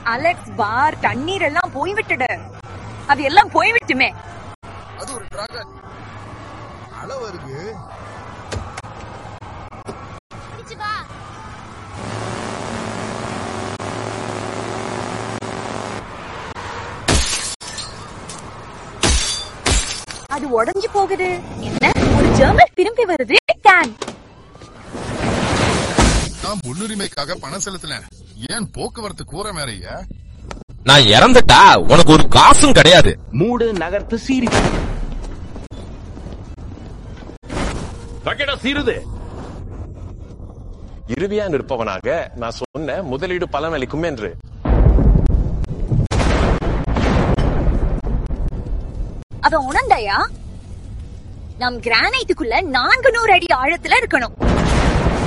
Alex பார் தண்ணீர் எல்லாம் போய்விட்டது அது எல்லாம் போய்விட்டுமே அது ஒரு டிராகன் அலை வருது பிடிச்சு வா அது உடைஞ்சு போகுது என்ன ஒரு ஜெர்மன் திரும்பி வருது கேன் நான் முன்னுரிமைக்காக பணம் செலுத்தினேன் ஏன் போக்குவரத்து கூற மேறையா நான் இறந்துட்டா உனக்கு ஒரு காசும் கிடையாது மூடு நகர்த்து சீரி பக்கெட்டா சீருது இறுதியா நிற்பவனாக நான் சொன்ன முதலீடு பலனளிக்கும் என்று அவன் உணர்ந்தாயா நம் கிரானைட்டுக்குள்ள நான்கு நூறு அடி ஆழத்துல இருக்கணும்